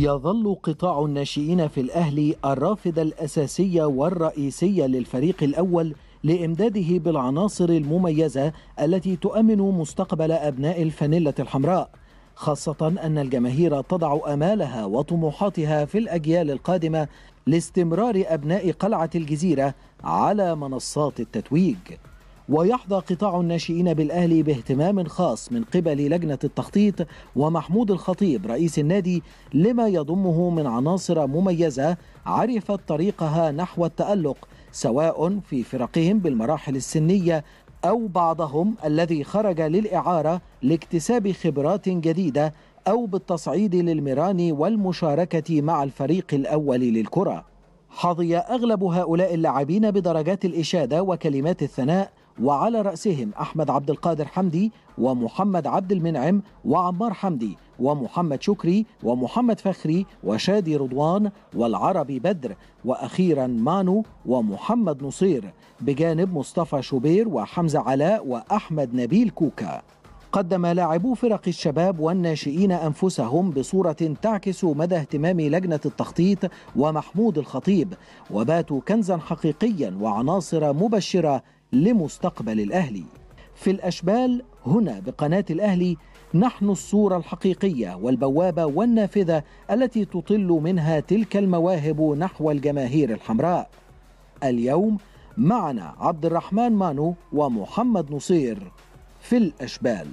يظل قطاع الناشئين في الأهلي الرافد الأساسي والرئيسي للفريق الأول لإمداده بالعناصر المميزة التي تؤمن مستقبل أبناء الفانيلة الحمراء خاصة أن الجماهير تضع أمالها وطموحاتها في الأجيال القادمة لاستمرار أبناء قلعة الجزيرة على منصات التتويج ويحظى قطاع الناشئين بالأهلي باهتمام خاص من قبل لجنة التخطيط ومحمود الخطيب رئيس النادي لما يضمه من عناصر مميزة عرفت طريقها نحو التألق سواء في فرقهم بالمراحل السنية أو بعضهم الذي خرج للإعارة لاكتساب خبرات جديدة أو بالتصعيد للمران والمشاركة مع الفريق الأول للكرة حظي أغلب هؤلاء اللاعبين بدرجات الإشادة وكلمات الثناء وعلى رأسهم أحمد عبد القادر حمدي ومحمد عبد المنعم وعمار حمدي ومحمد شكري ومحمد فخري وشادي رضوان والعربي بدر وأخيرا مانو ومحمد نصير بجانب مصطفى شوبير وحمزة علاء وأحمد نبيل كوكا قدم لاعبو فرق الشباب والناشئين أنفسهم بصورة تعكس مدى اهتمام لجنة التخطيط ومحمود الخطيب وباتوا كنزا حقيقيا وعناصر مبشرة لمستقبل الأهلي في الأشبال هنا بقناة الأهلي نحن الصورة الحقيقية والبوابة والنافذة التي تطل منها تلك المواهب نحو الجماهير الحمراء اليوم معنا عبد الرحمن مانو ومحمد نصير في الأشبال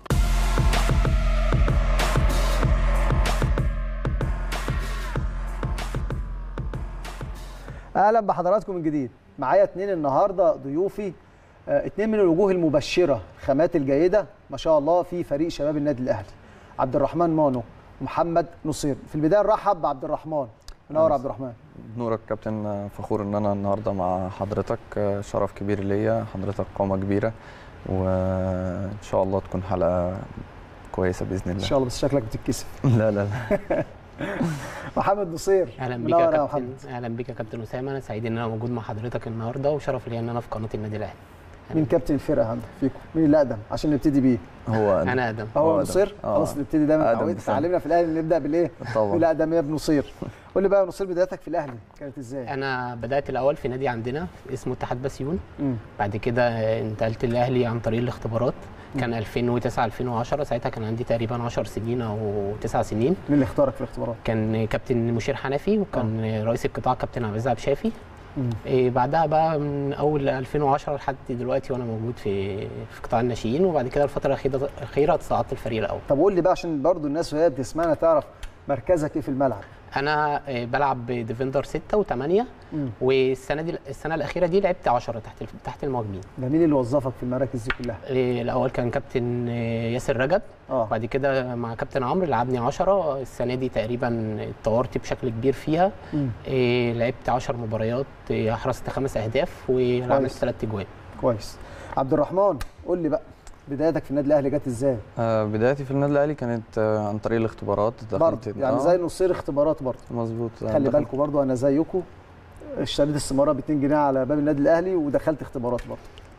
اهلا بحضراتكم من جديد معايا اتنين النهارده ضيوفي آه، اتنين من الوجوه المبشره الخامات الجيده ما شاء الله في فريق شباب النادي الاهلي عبد الرحمن مانو ومحمد نصير في البدايه نرحب بعبد الرحمن منور عبد الرحمن نورك كابتن فخور ان انا النهارده مع حضرتك شرف كبير ليا حضرتك قامه كبيره وان شاء الله تكون حلقه كويسه باذن ان الله شاء الله بس شكلك بتتكسف لا لا لا محمد نصير اهلا بيك منور يا يا كابتن محمد اهلا بيك يا كابتن اسامه انا سعيد ان انا موجود مع حضرتك النهارده وشرف لي ان انا في قناه النادي الاهلي مين كابتن الفرقه عندك فيكم مين اللي اقدم عشان نبتدي بيه هو انا ادم هو هو نصير آدم. آه. خلاص نبتدي دايما آدم اتعودت بسام. اتعلمنا في الاهلي نبدا بالايه طبعا بالاقدم يا ابن نصير قول لي بقى يا نصير بدايتك في الاهلي كانت ازاي انا بدات الاول في نادي عندنا اسمه اتحاد بسيون مم. بعد كده انتقلت الاهلي عن طريق الاختبارات كان 2009 2010 ساعتها كان عندي تقريبا 10 سنين او 9 سنين مين اللي اختارك في الاختبارات كان كابتن مشير حنفي وكان رئيس القطاع كابتن عبد العزيز عبد الشافي مم. إيه بعدها بقى من اول 2010 لحد دلوقتي وانا موجود في في قطاع الناشئين وبعد كده الفتره الاخيره الاخيره تصعدت الفريق الاول طب قول لي بقى عشان برضو الناس وهي بتسمعنا تعرف مركزك ايه في الملعب انا آه، بلعب ديفندر 6 و8 مم. والسنه دي السنه الاخيره دي لعبت 10 تحت الف- تحت المهاجمين ده مين اللي وظفك في المراكز دي كلها إيه، الاول كان كابتن آه، ياسر رجب اه بعد كده مع كابتن عمرو لعبني 10 السنه دي تقريبا اتطورت بشكل كبير فيها مم. إيه، لعبت 10 مباريات إيه، احرزت خمس اهداف وعملت كويس. ثلاث اجوان كويس عبد الرحمن قول لي بقى بدايتك في النادي الاهلي جت ازاي آه، بدايتي في النادي الاهلي كانت آه، عن طريق الاختبارات برضه دخلت يعني آه، زي نصير اختبارات برضه مظبوط آه، خلي دخلت- بالكم برضه انا زيكم اشتريت السماره ب 2 جنيه على باب النادي الاهلي ودخلت اختبارات برضه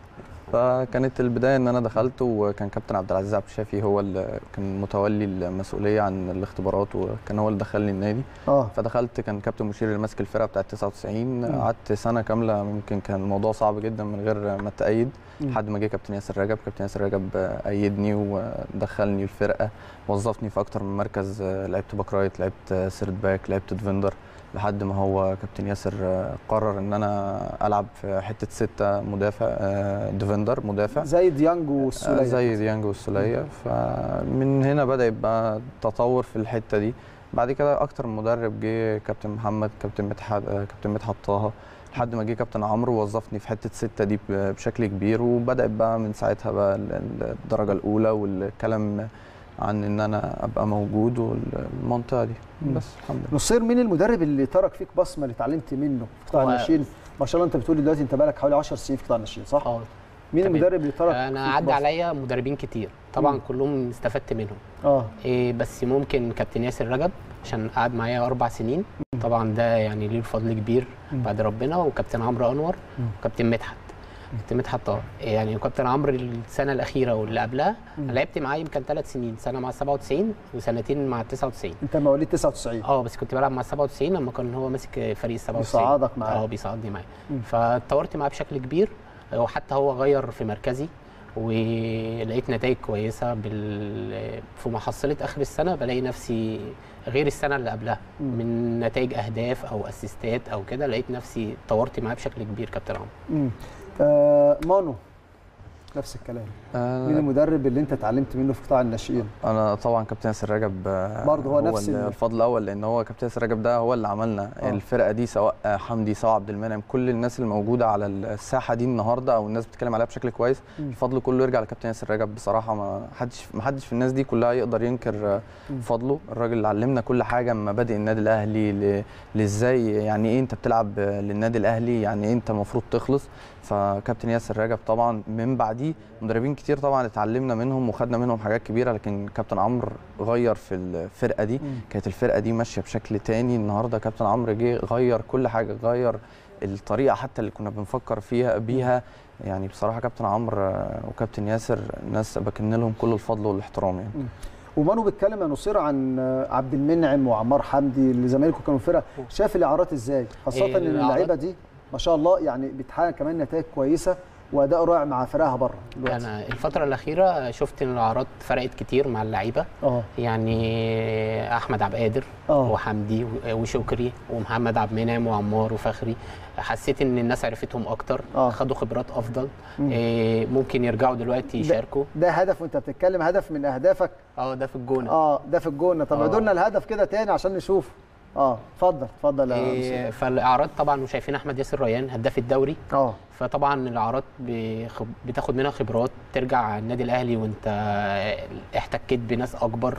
فكانت البدايه ان انا دخلت وكان كابتن عبد العزيز عبد الشافي هو اللي كان متولي المسؤوليه عن الاختبارات وكان هو اللي دخلني النادي اه فدخلت كان كابتن مشير اللي ماسك الفرقه بتاعت 99 مم. قعدت سنه كامله ممكن كان الموضوع صعب جدا من غير ما اتأيد مم. لحد ما جه كابتن ياسر رجب كابتن ياسر رجب أيدني ودخلني الفرقه وظفني في اكتر من مركز لعبت باك رايت لعبت سيرد باك لعبت ديفندر لحد ما هو كابتن ياسر قرر ان انا العب في حته سته مدافع آه، ديفندر مدافع زي ديانج والسوليه آه، زي ديانج والسوليه فمن هنا بدا يبقى تطور في الحته دي بعد كده اكتر من مدرب جه كابتن محمد كابتن مدحت آه، كابتن مدحت طه لحد ما جه كابتن عمرو وظفني في حته سته دي ب- بشكل كبير وبدات بقى من ساعتها بقى ال- ال- الدرجه الاولى والكلام عن ان انا ابقى موجود والمنطقه دي مم. بس الحمد لله نصير مين المدرب اللي ترك فيك بصمه اللي اتعلمت منه في قطاع هو- الناشئين ما شاء الله انت بتقولي دلوقتي انت بقالك حوالي 10 سنين في قطاع الناشئين صح اه مين تمام. المدرب اللي ترك انا فيك عدى بصمة؟ عليا مدربين كتير طبعا مم. كلهم استفدت منهم اه إيه بس ممكن كابتن ياسر رجب عشان قعد معايا اربع سنين طبعا ده يعني ليه فضل كبير مم. بعد ربنا وكابتن عمرو انور مم. وكابتن مدحت كابتن مدحت طاهر يعني كابتن عمرو السنه الاخيره واللي قبلها لعبت معاه يمكن ثلاث سنين سنه مع 97 وسنتين مع 99 انت مواليد 99 اه بس كنت بلعب مع 97 لما كان هو ماسك فريق ال 97 بيصعدك معاه. اه بيصعدني معاه فاتطورت معاه بشكل كبير وحتى هو غير في مركزي ولقيت نتائج كويسه بال... في محصله اخر السنه بلاقي نفسي غير السنه اللي قبلها من نتائج اهداف او اسيستات او كده لقيت نفسي اتطورت معاه بشكل كبير كابتن عمرو مم. آه مانو نفس الكلام آه، مين المدرب اللي انت اتعلمت منه في قطاع الناشئين انا طبعا كابتن ياسر رجب آه، برضه هو نفس ال- ال- الفضل الاول لان هو كابتن ياسر رجب ده هو اللي عملنا آه. الفرقه دي سواء آه، حمدي سواء عبد المنعم كل الناس اللي موجوده على الساحه دي النهارده او الناس بتتكلم عليها بشكل كويس مم. الفضل كله يرجع لكابتن ياسر رجب بصراحه ما حدش ما حدش في الناس دي كلها يقدر ينكر آه، مم. فضله الراجل اللي علمنا كل حاجه من مبادئ النادي الاهلي ل- لازاي يعني ايه انت بتلعب آه، للنادي الاهلي يعني ايه انت المفروض تخلص فكابتن ياسر رجب طبعا من بعديه مدربين كتير طبعا اتعلمنا منهم وخدنا منهم حاجات كبيره لكن كابتن عمرو غير في الفرقه دي مم. كانت الفرقه دي ماشيه بشكل تاني النهارده كابتن عمرو جه غير كل حاجه غير الطريقه حتى اللي كنا بنفكر فيها بيها يعني بصراحه كابتن عمرو آه، وكابتن ياسر ناس بكن لهم كل الفضل والاحترام يعني ومانو بيتكلم يا نصير عن آه، عبد المنعم وعمار حمدي اللي زمايلكم كانوا فرقه شاف الاعارات ازاي خاصه إيه ان الإعارات؟ اللعيبه دي ما شاء الله يعني بتحقق كمان نتائج كويسه واداء رائع مع فرقها بره دلوقتي انا الفتره الاخيره شفت ان الاعراض فرقت كتير مع اللعيبه اه يعني احمد عبد القادر آه. وحمدي و- وشكري ومحمد عبد المنعم وعمار وفخري حسيت ان الناس عرفتهم اكتر آه. خدوا خبرات افضل مم. إيه ممكن يرجعوا دلوقتي ده- يشاركوا ده هدف وانت بتتكلم هدف من اهدافك اه ده في الجونه اه ده في الجون طب آه. اعدوا لنا الهدف كده تاني عشان نشوف اه اتفضل اتفضل يا إيه نصير. فالاعراض طبعا وشايفين احمد ياسر ريان هداف الدوري اه فطبعا الاعراض بخب... بتاخد منها خبرات ترجع النادي الاهلي وانت احتكيت بناس اكبر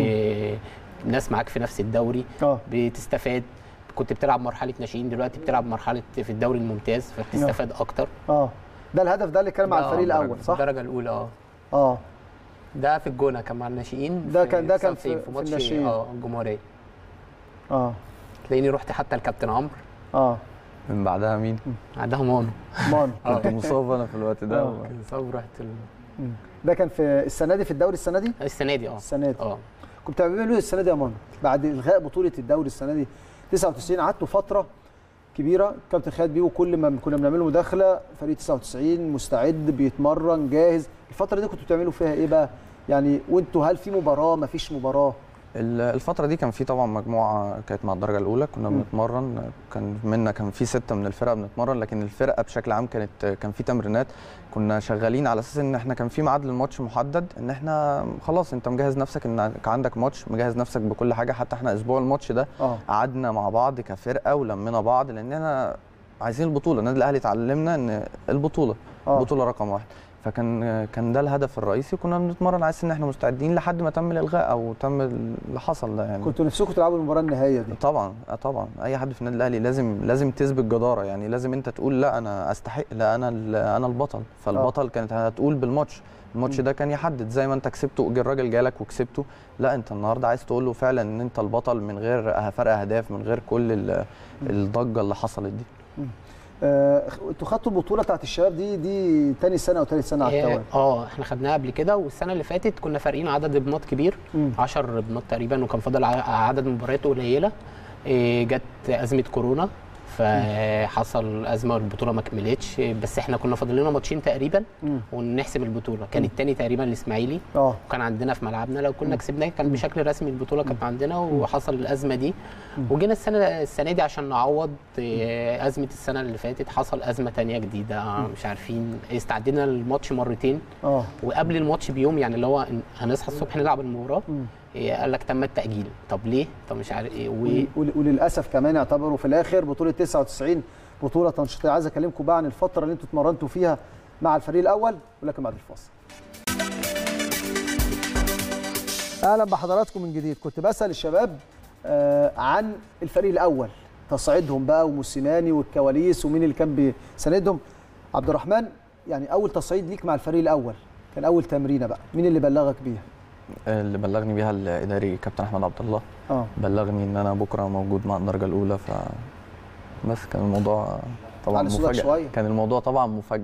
بناس معاك في نفس الدوري اه بتستفاد كنت بتلعب مرحله ناشئين دلوقتي بتلعب مرحله في الدوري الممتاز فبتستفاد اكتر اه ده الهدف ده اللي كان مع ده الفريق درجة- الاول صح الدرجه الاولى اه اه ده في الجونه كان مع الناشئين ده في كان- ده كان 99 في- في ماتش الناشئين. اه الجمهوريه اه تلاقيني رحت حتى الكابتن عمرو اه من بعدها مين عندهم مانو مان كنت مصاب انا في الوقت ده آه. و- صاب رحت ال... ده كان في السنه دي في الدوري السنه دي السنه دي اه السنه دي اه كنت بتعملوا ايه السنه دي يا مان بعد الغاء بطوله الدوري السنه دي 99 قعدتوا فتره كبيره كابتن خالد بيبو كل ما كنا بنعمل له مداخله فريق 99 مستعد بيتمرن جاهز الفتره دي كنتوا بتعملوا فيها ايه بقى يعني وانتوا هل في مباراه ما فيش مباراه ال- الفترة دي كان في طبعا مجموعة كانت مع الدرجة الأولى كنا مم. بنتمرن كان منا كان في ستة من الفرقة بنتمرن لكن الفرقة بشكل عام كانت كان في تمرينات كنا شغالين على أساس إن إحنا كان في ميعاد للماتش محدد إن إحنا خلاص أنت مجهز نفسك إنك عندك ماتش مجهز نفسك بكل حاجة حتى إحنا أسبوع الماتش ده اه قعدنا مع بعض كفرقة ولمينا بعض لأن إحنا عايزين البطولة النادي الأهلي اتعلمنا إن البطولة اه بطولة رقم واحد فكان كان ده الهدف الرئيسي وكنا بنتمرن على اساس ان احنا مستعدين لحد ما تم الالغاء او تم اللي حصل ده يعني كنتوا نفسكم تلعبوا المباراه النهائيه دي طبعا آه طبعا اي حد في النادي الاهلي لازم لازم تثبت جداره يعني لازم انت تقول لا انا استحق لا انا ال- انا البطل فالبطل كانت هتقول بالماتش الماتش مم. ده كان يحدد زي ما انت كسبته جه الراجل جالك وكسبته لا انت النهارده عايز تقول له فعلا ان انت البطل من غير فرق اهداف من غير كل ال- الضجه اللي حصلت دي آه، انتوا خدتوا البطوله بتاعت الشباب دي دي تاني سنه او تالت سنه على إيه، التوالي اه احنا خدناها قبل كده والسنه اللي فاتت كنا فارقين عدد ابنات كبير مم. 10 ابنات تقريبا وكان فاضل ع- عدد مباريات قليله إيه، جت ازمه كورونا فحصل ازمه والبطوله ما كملتش بس احنا كنا فاضل لنا ماتشين تقريبا مم. ونحسم البطوله كان التاني تقريبا الاسماعيلي اه وكان عندنا في ملعبنا لو كنا كسبناه كان بشكل رسمي البطوله كانت عندنا وحصل الازمه دي وجينا السنه السنه دي عشان نعوض إيه، ازمه السنه اللي فاتت حصل ازمه تانية جديده مش عارفين استعدينا الماتش مرتين اه وقبل الماتش بيوم يعني اللي هو هنصحى الصبح نلعب المباراه مم. إيه، قال لك تم التاجيل طب ليه طب مش عارف ايه و... ول- وللاسف كمان اعتبروا في الاخر بطوله 99 بطوله تنشيطيه عايز اكلمكم بقى عن الفتره اللي انتوا اتمرنتوا فيها مع الفريق الاول ولكن بعد الفاصل اهلا بحضراتكم من جديد كنت بسال الشباب آه عن الفريق الاول تصعيدهم بقى وموسيماني والكواليس ومين اللي كان بيساندهم عبد الرحمن يعني اول تصعيد ليك مع الفريق الاول كان اول تمرينه بقى مين اللي بلغك بيها اللي بلغني بيها الاداري كابتن احمد عبد الله اه بلغني ان انا بكره موجود مع الدرجه الاولى ف بس كان الموضوع طبعا على صوتك مفاجاه شوية. كان الموضوع طبعا مفاجاه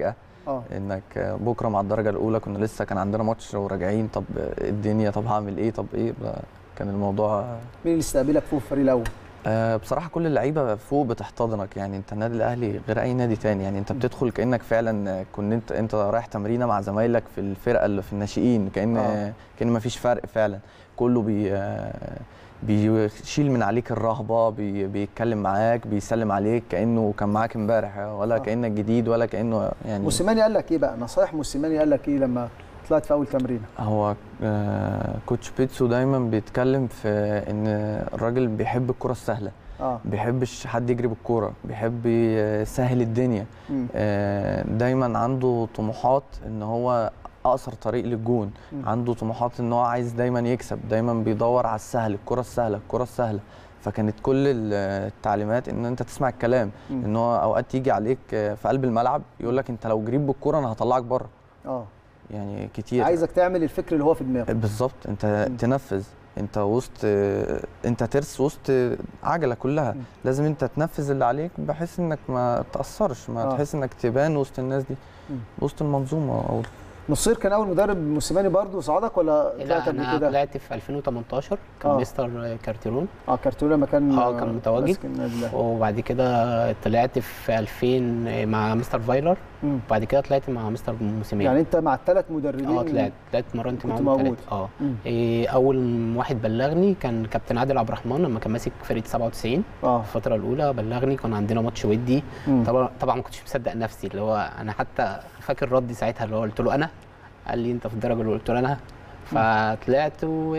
اه انك بكره مع الدرجه الاولى كنا لسه كان عندنا ماتش وراجعين طب الدنيا طب هعمل ايه طب ايه لا، كان الموضوع مين اللي استقبلك فوق الفريق الاول؟ آه، بصراحه كل اللعيبه فوق بتحتضنك يعني انت النادي الاهلي غير اي نادي تاني يعني انت بتدخل كانك فعلا كنت انت انت رايح تمرينه مع زمايلك في الفرقه اللي في الناشئين كان آه. كان ما فيش فرق فعلا كله بي آه، بيشيل من عليك الرهبه بي بيتكلم معاك بيسلم عليك كانه كان معاك امبارح ولا آه. كانك جديد ولا كانه يعني موسيماني قال لك ايه بقى؟ نصايح موسيماني قال لك ايه لما طلعت في اول تمرين؟ هو آه، كوتش بيتسو دايما بيتكلم في ان الراجل بيحب الكره السهله اه بيحبش حد يجري بالكوره بيحب يسهل الدنيا مم. آه، دايما عنده طموحات ان هو اقصر طريق للجون مم. عنده طموحات ان هو عايز دايما يكسب دايما بيدور على السهل الكره السهله الكره السهله فكانت كل ال- التعليمات ان انت تسمع الكلام مم. ان هو اوقات يجي عليك آه، في قلب الملعب يقول لك انت لو جريت بالكوره انا هطلعك بره اه يعني كتير عايزك تعمل الفكر اللي هو في دماغك بالظبط انت مم. تنفذ انت وسط انت ترس وسط عجله كلها مم. لازم انت تنفذ اللي عليك بحيث انك ما تاثرش ما آه. تحس انك تبان وسط الناس دي مم. وسط المنظومه او نصير كان اول مدرب موسيماني برضو صعدك ولا لا طلعت قبل انا كده؟ طلعت في 2018 كان آه. مستر كارتيرون اه كارتون لما كان آه، كان متواجد. ماسك النادي الأهلي. وبعد كده طلعت في 2000 مع مستر فايلر مم. وبعد كده طلعت مع مستر موسيماني يعني انت مع الثلاث مدربين اه طلعت طلعت مرنت كنت معاهم موجود. ثلاثة اه مم. إيه اول واحد بلغني كان كابتن عادل عبد الرحمن لما كان ماسك فرقه 97 اه الفتره الاولى بلغني كان عندنا ماتش ودي مم. طبعا طبعا ما كنتش مصدق نفسي اللي هو انا حتى فاكر ردي ساعتها اللي هو قلت له انا قال لي انت في الدرجه الاولى قلت له انا فطلعت و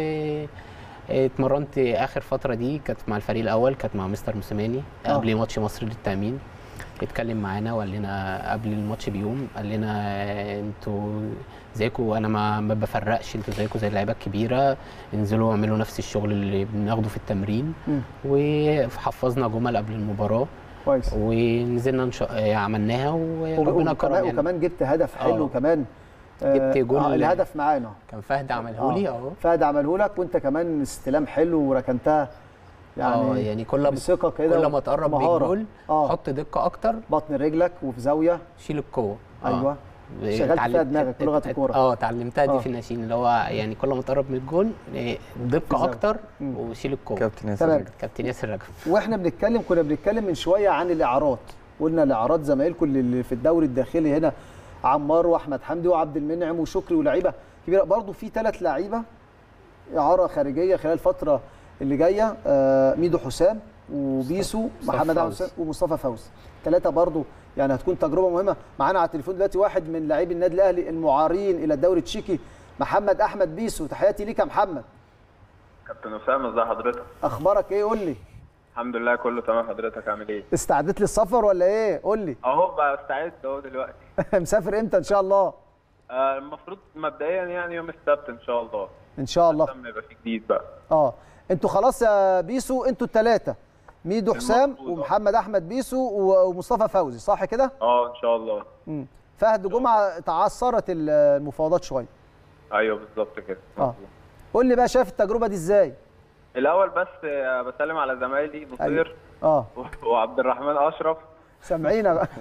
اتمرنت اخر فتره دي كانت مع الفريق الاول كانت مع مستر موسيماني آه. قبل ماتش مصر للتامين اتكلم معانا وقال لنا قبل الماتش بيوم قال لنا انتوا زيكم انا ما ما بفرقش انتوا زيكم زي اللعيبه الكبيره انزلوا اعملوا نفس الشغل اللي بناخده في التمرين مم. وحفظنا جمل قبل المباراه كويس ونزلنا نش... عملناها وربنا كرم وكمان, يعني وكمان جبت هدف حلو آه. وكمان جبت جول. آه الهدف معانا كان فهد عمله لي اه فهد عمله لك وانت كمان استلام حلو وركنتها يعني اه يعني يعني كل بثقه كده كل ما تقرب ومهارة. بالجول اه حط دقه اكتر بطن رجلك وفي زاويه شيل القوه ايوه شغلت اتعلم- فيها دماغك بلغة الكورة. اه اتعلمتها دي آه. في الناشئين اللي هو يعني كل ما تقرب من الجول إيه، دقه زاوية. اكتر مم. وشيل القوه كابتن ياسر تمام. رجب. كابتن ياسر رجب واحنا بنتكلم كنا بنتكلم من شويه عن الاعارات قلنا الاعارات زمايلكم اللي في الدوري الداخلي هنا عمار واحمد حمدي وعبد المنعم وشكري ولاعيبه كبيره برضو في ثلاث لعيبه اعاره خارجيه خلال الفتره اللي جايه آه ميدو حسام وبيسو مصطفى محمد عبد فوزي. الحسام ومصطفى فوزي ثلاثه برضو يعني هتكون تجربه مهمه معانا على التليفون دلوقتي واحد من لاعبي النادي الاهلي المعارين الى الدوري التشيكي محمد احمد بيسو تحياتي ليك يا محمد كابتن اسامه ازي حضرتك اخبارك ايه قول لي الحمد لله كله تمام حضرتك عامل ايه استعدت للسفر ولا ايه قول لي اهو بستعد اهو دلوقتي مسافر امتى ان شاء الله آه، المفروض مبدئيا يعني يوم السبت ان شاء الله ان شاء الله لما يبقى في جديد بقى اه انتوا خلاص يا بيسو انتوا الثلاثه ميدو حسام المفروض، آه. ومحمد احمد بيسو و- ومصطفى فوزي صح كده اه ان شاء الله مم. فهد جمعه تعثرت المفاوضات شويه ايوه بالظبط كده اه مظبوط. قول لي بقى شايف التجربه دي ازاي الاول بس آه، بسلم على زمايلي نصير اه وعبد الرحمن اشرف سامعينا بقى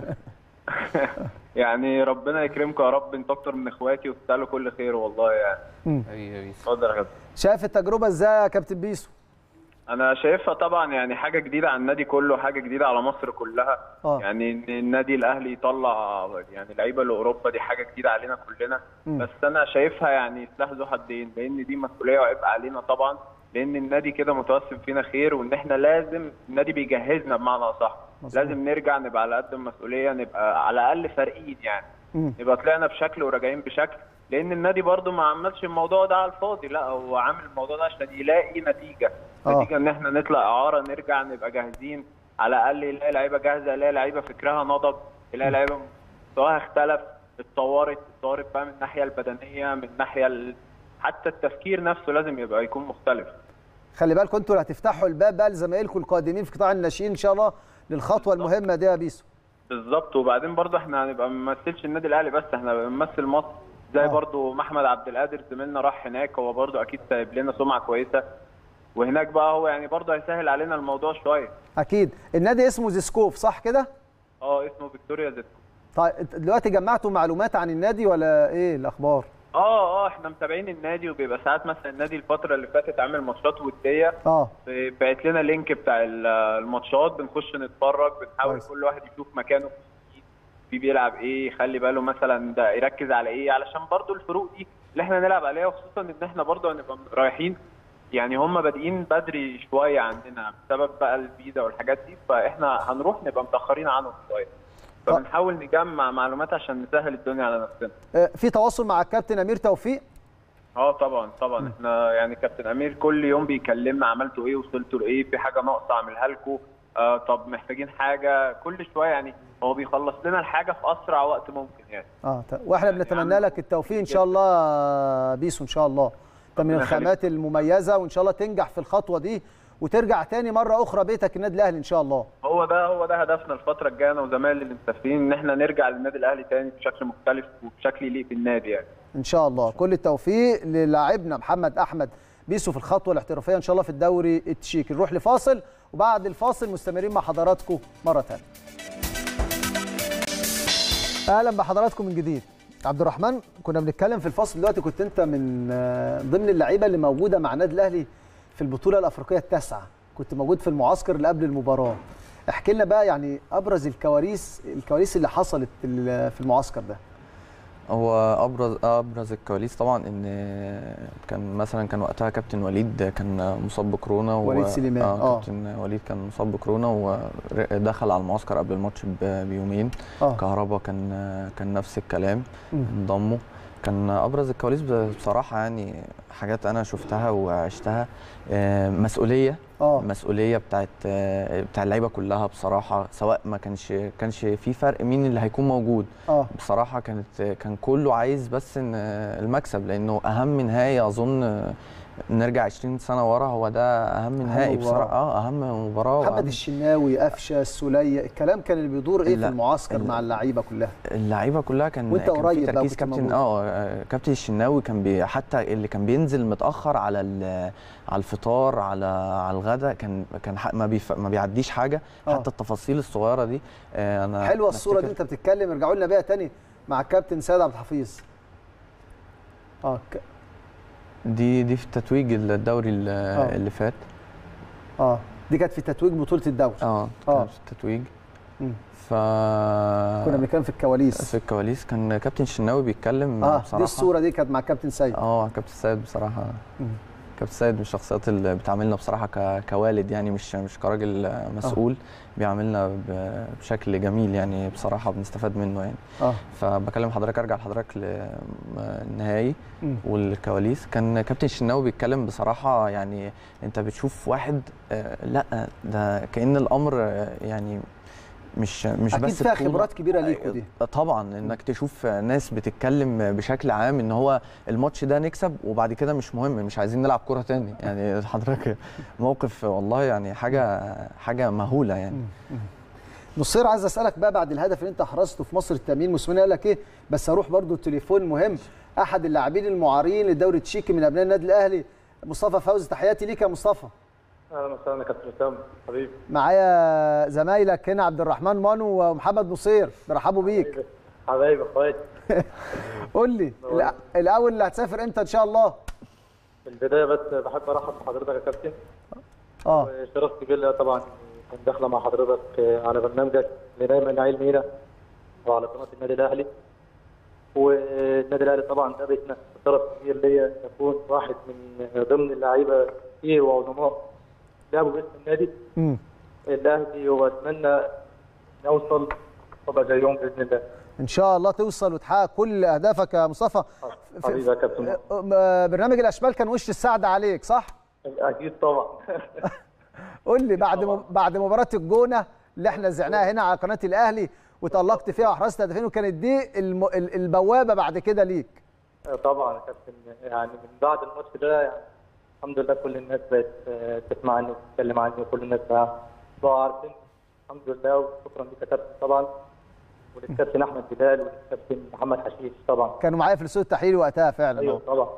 يعني ربنا يكرمكم يا رب انتوا اكتر من اخواتي وتستاهلوا كل خير والله يعني اتفضل يا كابتن شايف التجربه ازاي يا كابتن بيسو انا شايفها طبعا يعني حاجه جديده على النادي كله حاجه جديده على مصر كلها آه. يعني ان النادي الاهلي يطلع يعني لعيبه لاوروبا دي حاجه جديده علينا كلنا مم. بس انا شايفها يعني سلاح ذو حدين لان دي مسؤوليه وعبء علينا طبعا لان النادي كده متوسم فينا خير وان احنا لازم النادي بيجهزنا بمعنى اصح مظبوط. لازم نرجع نبقى على قد المسؤوليه نبقى على الاقل فارقين يعني مم. يبقى طلعنا بشكل وراجعين بشكل لان النادي برضو ما عملش الموضوع ده على الفاضي لا هو عامل الموضوع ده عشان يلاقي نتيجه آه. نتيجه ان احنا نطلع اعاره نرجع نبقى جاهزين على الاقل يلاقي لعيبه جاهزه يلاقي لعيبه فكرها نضج يلاقي لعيبه مستواها اختلف اتطورت اتطورت بقى من الناحيه البدنيه من الناحيه ال... حتى التفكير نفسه لازم يبقى يكون مختلف خلي بالكم انتوا اللي هتفتحوا الباب بقى لزمايلكم القادمين في قطاع الناشئين ان شاء الله للخطوه المهمه دي يا بيسو بالظبط وبعدين برضو احنا هنبقى ما بنمثلش النادي الاهلي بس احنا بنمثل مصر زي آه. برضو محمد عبد القادر زميلنا راح هناك هو برضو اكيد سايب لنا سمعه كويسه وهناك بقى هو يعني برضو هيسهل علينا الموضوع شويه اكيد النادي اسمه زيسكوف صح كده اه اسمه فيكتوريا زيتكو طيب أنت دلوقتي جمعتوا معلومات عن النادي ولا ايه الاخبار اه اه احنا متابعين النادي وبيبقى ساعات مثلا النادي الفتره اللي فاتت عامل ماتشات وديه اه بعت لنا لينك بتاع ال- الماتشات بنخش نتفرج بنحاول كويس. كل واحد يشوف مكانه في بيلعب ايه يخلي باله مثلا ده يركز على ايه علشان برضو الفروق دي اللي احنا نلعب عليها وخصوصا ان احنا برضو هنبقى رايحين يعني هم بادئين بدري شويه عندنا بسبب بقى الفيزا والحاجات دي فاحنا هنروح نبقى متاخرين عنهم شويه فبنحاول نجمع معلومات عشان نسهل الدنيا على نفسنا آه، في تواصل مع الكابتن امير توفيق اه طبعا طبعا احنا يعني كابتن امير كل يوم بيكلمنا عملتوا ايه وصلتوا لايه في حاجه ناقصه اعملها لكم آه طب محتاجين حاجه كل شويه يعني هو بيخلص لنا الحاجه في اسرع وقت ممكن يعني اه ط- واحنا بنتمنى عم- لك التوفيق ان شاء الله آه، بيسو ان شاء الله انت من ربنا يخليك. الخامات المميزه وان شاء الله تنجح في الخطوه دي وترجع تاني مره اخرى بيتك النادي الاهلي ان شاء الله هو ده هو ده هدفنا الفتره الجايه انا وزمايلي اللي مسافرين ان احنا نرجع للنادي الاهلي تاني بشكل مختلف وبشكل يليق بالنادي يعني ان شاء الله كل التوفيق للاعبنا محمد احمد بيسو في الخطوه الاحترافيه ان شاء الله في الدوري التشيكي نروح لفاصل وبعد الفاصل مستمرين مع حضراتكم مره ثانيه اهلا بحضراتكم من جديد عبد الرحمن كنا بنتكلم في الفاصل دلوقتي كنت انت من آه، ضمن اللعيبه اللي موجوده مع النادي الاهلي في البطوله الافريقيه التاسعه كنت موجود في المعسكر اللي قبل المباراه احكي لنا بقى يعني ابرز الكواليس الكواليس اللي حصلت في في المعسكر ده هو ابرز ابرز الكواليس طبعا ان كان مثلا كان وقتها كابتن وليد كان مصاب بكورونا و- وليد سليمان، اه آه. كابتن وليد كان مصاب بكورونا ودخل على المعسكر قبل الماتش ب- بيومين اه كهربا كان كان نفس الكلام مم. انضموا كان ابرز الكواليس بصراحه يعني حاجات انا شفتها وعشتها آه، مسؤوليه اه المسؤوليه بتاعت آه، بتاع اللعيبه كلها بصراحه سواء ما كانش كانش في فرق مين اللي هيكون موجود اه بصراحه كانت كان كله عايز بس ان المكسب لانه اهم نهائي اظن نرجع 20 سنه ورا هو ده اهم نهائي مباراة. بصراحه اه اهم مباراه محمد وأهم- الشناوي قفشه السوليه الكلام كان اللي بيدور ايه في لا، المعسكر ال- مع اللعيبه كلها اللعيبه كلها كان وأنت كان في قريب بقى تركيز كنت كابتن موجود. اه آه، كابتن الشناوي كان بي حتى اللي كان بينزل متاخر على ال- على الفطار على على الغداء كان كان ح- ما بيف ما بيعديش حاجه آه. حتى التفاصيل الصغيره دي آه، انا حلوه أنا الصوره دي أفتكر- انت بتتكلم ارجعوا لنا بيها تاني مع الكابتن سيد عبد الحفيظ اه ك... دي دي في تتويج الدوري ال- آه. اللي فات اه دي كانت في تتويج بطوله الدوري اه آه. كان في التتويج مم. ف كنا بنتكلم في الكواليس في الكواليس كان كابتن الشناوي بيتكلم اه بصراحه دي الصوره دي كانت مع الكابتن سيد اه كابتن سيد بصراحه مم. كابتن سيد من الشخصيات اللي بتعاملنا بصراحه ك... كوالد يعني مش مش كراجل مسؤول بيعاملنا ب... بشكل جميل يعني بصراحه بنستفاد منه يعني اه فبكلم حضرتك ارجع لحضرتك للنهائي مم. والكواليس كان كابتن الشناوي بيتكلم بصراحه يعني انت بتشوف واحد آه، لا ده كان الامر آه، يعني مش مش اكيد بس فيها بطولة. خبرات كبيره ليكوا دي طبعا انك تشوف ناس بتتكلم بشكل عام ان هو الماتش ده نكسب وبعد كده مش مهم مش عايزين نلعب كوره تاني يعني حضرتك موقف والله يعني حاجه حاجه مهوله يعني نصير عايز اسالك بقى بعد الهدف اللي انت حرزته في مصر التامين موسيماني قال لك ايه بس هروح برضو التليفون مهم احد اللاعبين المعارين للدوري التشيكي من ابناء النادي الاهلي مصطفى فوزي تحياتي ليك يا مصطفى اهلا وسهلا يا كابتن اسامه حبيبي معايا زمايلك هنا عبد الرحمن مانو ومحمد نصير بيرحبوا بيك حبايبي اخواتي قول لي الأ- الاول اللي هتسافر امتى ان شاء الله في البدايه بس بحب ارحب بحضرتك يا كابتن اه شرف كبير ليا طبعا كنت داخله مع حضرتك على برنامجك اللي دايما نعيل مينا وعلى قناه النادي الاهلي والنادي الاهلي طبعا ده بيتنا شرف كبير ليا ان اكون واحد من ضمن اللعيبه كتير وعظماء لعبوا باسم النادي امم الاهلي واتمنى نوصل وابقى زيهم باذن الله ان شاء الله توصل وتحقق كل اهدافك يا مصطفى في- حبيبي يا كابتن آه، برنامج الاشبال كان وش السعد عليك صح اكيد طبعا قول لي بعد م... بعد مباراه الجونه اللي احنا زعناها هنا على قناه الاهلي وتالقت فيها واحرزت هدفين وكانت دي الم... ال- البوابه بعد كده ليك طبعا يا كابتن يعني من بعد الماتش ده يعني الحمد لله كل الناس بقت آه، تسمع عني وتتكلم عني وكل الناس بقى بقوا عارفين الحمد لله وشكرا لك يا كابتن طبعا وللكابتن احمد بلال وللكابتن محمد حشيش طبعا كانوا معايا في الاستوديو التحليلي وقتها فعلا ايوه أهو. طبعا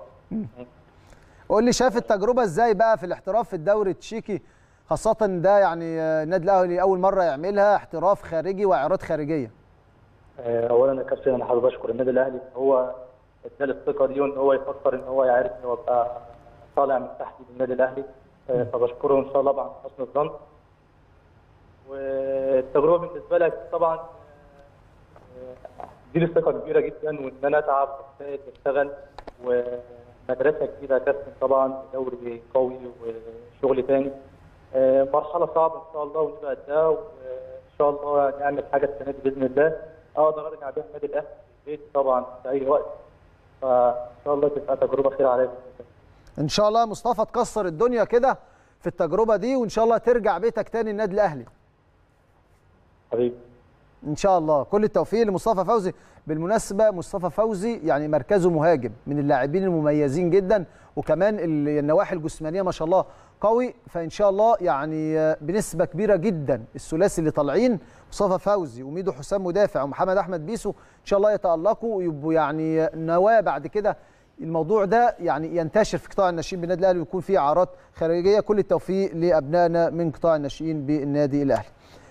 قول لي شايف التجربه ازاي بقى في الاحتراف في الدوري التشيكي خاصه ده يعني آه، النادي الاهلي اول مره يعملها احتراف خارجي واعراض خارجيه آه، اولا يا كابتن انا حابب اشكر النادي الاهلي ان هو اداني الثقه دي وان هو يفكر ان هو يعرف ان هو يبقى طالع من تحت النادي الاهلي آه، فبشكره ان شاء الله طبعا حسن الظن والتجربه بالنسبه لك طبعا آه، دي لي ثقه كبيره جدا وان انا اتعب واجتهد واشتغل ومدرسه جديده يا كابتن طبعا دوري قوي وشغل تاني آه، مرحله صعبه ان شاء الله ونبقى قدها وان شاء الله نعمل حاجه السنه دي باذن الله اقدر ارجع بيها النادي الاهلي في البيت طبعا في اي وقت فان شاء الله تبقى تجربه خير عليا بإذن الله. ان شاء الله يا مصطفى تكسر الدنيا كده في التجربه دي وان شاء الله ترجع بيتك تاني النادي الاهلي حبيبي ان شاء الله كل التوفيق لمصطفى فوزي بالمناسبه مصطفى فوزي يعني مركزه مهاجم من اللاعبين المميزين جدا وكمان ال- النواحي الجسمانيه ما شاء الله قوي فان شاء الله يعني آه، بنسبه كبيره جدا الثلاثي اللي طالعين مصطفى فوزي وميدو حسام مدافع ومحمد احمد بيسو ان شاء الله يتالقوا ويبقوا يعني نواه بعد كده الموضوع ده يعني ينتشر في قطاع الناشئين بالنادي الاهلي ويكون فيه اعارات خارجيه كل التوفيق لابنائنا من قطاع الناشئين بالنادي الاهلي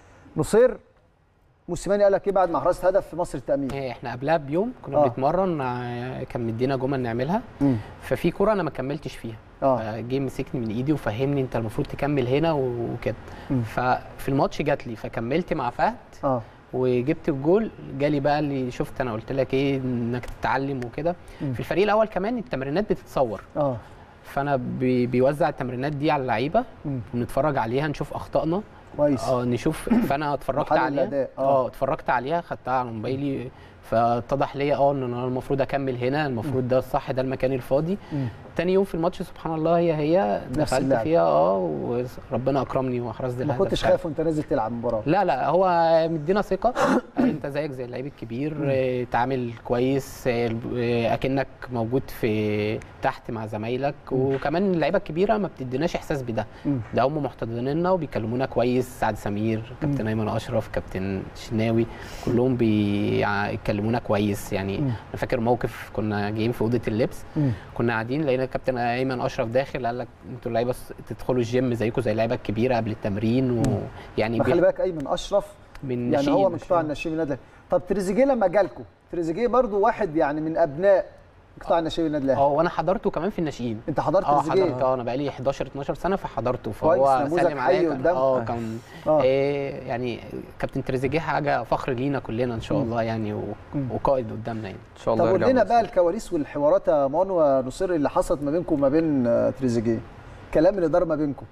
نصير موسيماني قال لك ايه بعد ما حرزت هدف في مصر التامين إيه، احنا قبلها بيوم كنا آه. بنتمرن آه، كان مدينا جمل نعملها مم. ففي كوره انا ما كملتش فيها اه جه مسكني من ايدي وفهمني انت المفروض تكمل هنا وكده مم. ففي الماتش جات لي فكملت مع فهد اه وجبت الجول جالي بقى اللي شفت انا قلت لك ايه انك تتعلم وكده مم. في الفريق الاول كمان التمرينات بتتصور اه فانا بي بيوزع التمرينات دي على اللعيبه مم. بنتفرج عليها نشوف اخطائنا كويس اه نشوف فانا اتفرجت محلل عليها الأداء، آه. اه اتفرجت عليها خدتها على موبايلي فاتضح ليا اه ان انا المفروض اكمل هنا المفروض ده الصح ده المكان الفاضي مم. تاني يوم في الماتش سبحان الله هي هي نفس دخلت اللعب. فيها اه وربنا اكرمني واحرزت ما الهدف كنتش فعلا. خايف وانت نازل تلعب مباراه لا لا هو مدينا ثقه انت زيك زي اللعيب الكبير اه، تعامل كويس اه، اه، اكنك موجود في تحت مع زمايلك وكمان اللعيبه الكبيره ما بتديناش احساس بده مم. ده هم محتضنيننا وبيكلمونا كويس سعد سمير كابتن ايمن اشرف كابتن شناوي كلهم بيكلمونا كويس يعني مم. انا فاكر موقف كنا جايين في اوضه اللبس مم. كنا قاعدين لقينا كابتن ايمن اشرف داخل قال لك انتوا اللعيبه س- تدخلوا الجيم زيكم زي اللعيبه الكبيره قبل التمرين ويعني ما خلي بي- بالك ايمن اشرف من يعني ناشئين- هو من قطاع الناشئين بالنادي الاهلي طب تريزيجيه لما جالكم تريزيجيه برضو واحد يعني من ابناء قطاع الناشئين بالنادي الاهلي اه وانا حضرته كمان في الناشئين انت حضرت اه تريزيجيه حضرت اه انا بقالي 11 12 سنه فحضرته كويس، فهو نموذج سلم حي عليا كان- قدام. اه كان آه. إيه يعني كابتن تريزيجيه حاجه فخر لينا كلنا ان شاء الله يعني و- وقائد قدامنا يعني ان شاء طب الله قول يرجع لنا مصر. بقى الكواليس والحوارات يا مانو ونصير اللي حصلت ما بينكم وما بين آه، تريزيجيه كلام اللي دار ما بينكم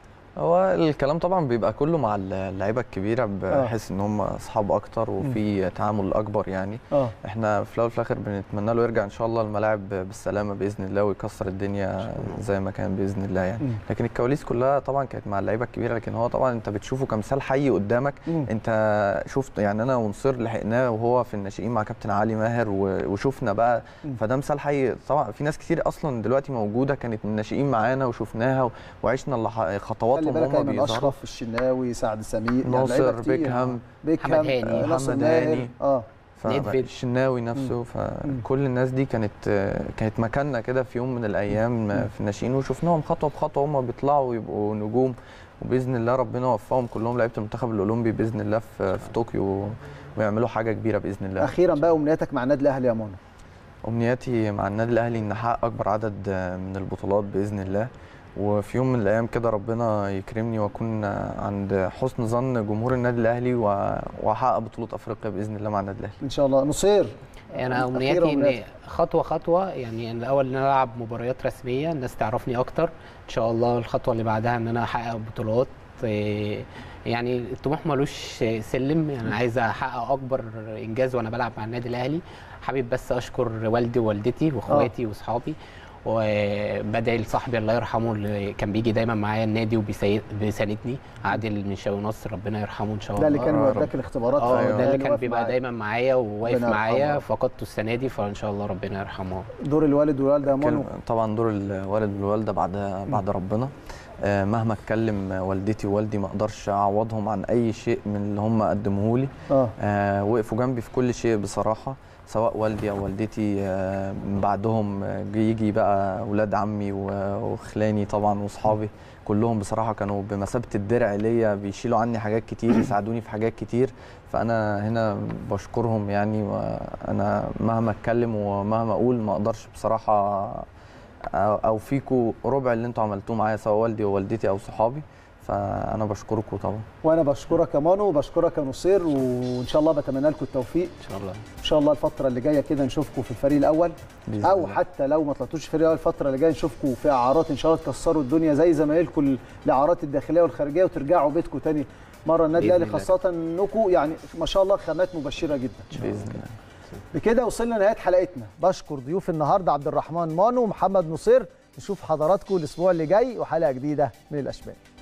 هو الكلام طبعا بيبقى كله مع اللعيبه الكبيره بحيث ان هم اصحاب اكتر وفي تعامل اكبر يعني اه احنا في الاول وفي الاخر بنتمنى له يرجع ان شاء الله الملاعب بالسلامه باذن الله ويكسر الدنيا زي ما كان باذن الله يعني مم. لكن الكواليس كلها طبعا كانت مع اللعيبه الكبيره لكن هو طبعا انت بتشوفه كمثال حي قدامك مم. انت شفت يعني انا ونصير لحقناه وهو في الناشئين مع كابتن علي ماهر و- وشفنا بقى مم. فده مثال حي طبعا في ناس كتير اصلا دلوقتي موجوده كانت من الناشئين معانا وشفناها و- وعشنا اللح- خلي خطواتهم بالك هم ايمن بيظهروا اشرف الشناوي سعد سمير يعني ناصر، لعيبة كتير. بيكهام، بيكهام محمد هاني، آه، ناصر محمد ماهر هاني. اه نيدفيد. الشناوي نفسه فكل الناس دي كانت كانت مكاننا كده في يوم من الايام في الناشئين وشفناهم خطوه بخطوه هم بيطلعوا ويبقوا نجوم وباذن الله ربنا يوفقهم كلهم لعيبه المنتخب الاولمبي باذن الله في, في طوكيو ويعملوا حاجه كبيره باذن الله اخيرا بقى امنياتك مع النادي الاهلي يا مانو امنياتي مع النادي الاهلي ان احقق اكبر عدد من البطولات باذن الله وفي يوم من الايام كده ربنا يكرمني واكون عند حسن ظن جمهور النادي الاهلي و- واحقق بطوله افريقيا باذن الله مع النادي الاهلي ان شاء الله نصير انا أخيراً امنياتي ان أمنياتك. خطوه خطوه يعني الاول ان انا العب مباريات رسميه الناس تعرفني اكتر ان شاء الله الخطوه اللي بعدها ان انا احقق بطولات إيه، يعني الطموح ملوش سلم يعني عايز احقق اكبر انجاز وانا بلعب مع النادي الاهلي حابب بس اشكر والدي ووالدتي واخواتي واصحابي وبدعي لصاحبي الله يرحمه اللي كان بيجي دايما معايا النادي وبيساندني عادل من شاوي نصر ربنا يرحمه ان شاء الله ده اللي كان يا رب. وداك الاختبارات اه في ده اللي الأهلي كان واقف بيبقى معاك. دايما معايا وواقف ربنا معايا يرحمه. فقدته السنه دي فان شاء الله ربنا يرحمه دور الوالد والوالده يا مانو كلمة- طبعا دور الوالد والوالده بعد بعد ربنا آه، مهما اتكلم والدتي ووالدي ما اقدرش اعوضهم عن اي شيء من اللي هم قدموه لي اه آه، وقفوا جنبي في كل شيء بصراحه سواء والدي او والدتي آه، من بعدهم آه، يجي بقى اولاد عمي و- وخلاني طبعا واصحابي كلهم بصراحه كانوا بمثابه الدرع ليا بيشيلوا عني حاجات كتير يساعدوني في حاجات كتير فانا هنا بشكرهم يعني وانا مهما اتكلم ومهما اقول ما اقدرش بصراحه أو- اوفيكوا ربع اللي انتوا عملتوه معايا سواء والدي ووالدتي او صحابي فانا بشكركم طبعا وانا بشكرك يا مانو وبشكرك يا نصير وان شاء الله بتمنى لكم التوفيق ان شاء الله ان شاء الله الفتره اللي جايه كده نشوفكم في الفريق الاول بإذن او الله. حتى لو ما طلعتوش في الفريق الاول الفتره اللي جايه نشوفكم في اعارات ان شاء الله تكسروا الدنيا زي زمايلكم ال- الاعارات الداخليه والخارجيه وترجعوا بيتكم تاني مره النادي بإذن الاهلي الله. خاصه انكم يعني ما شاء الله خامات مبشره جدا باذن الله بكده وصلنا لنهايه حلقتنا بشكر ضيوف النهارده عبد الرحمن مانو ومحمد نصير نشوف حضراتكم الاسبوع اللي جاي وحلقه جديده من الاشبال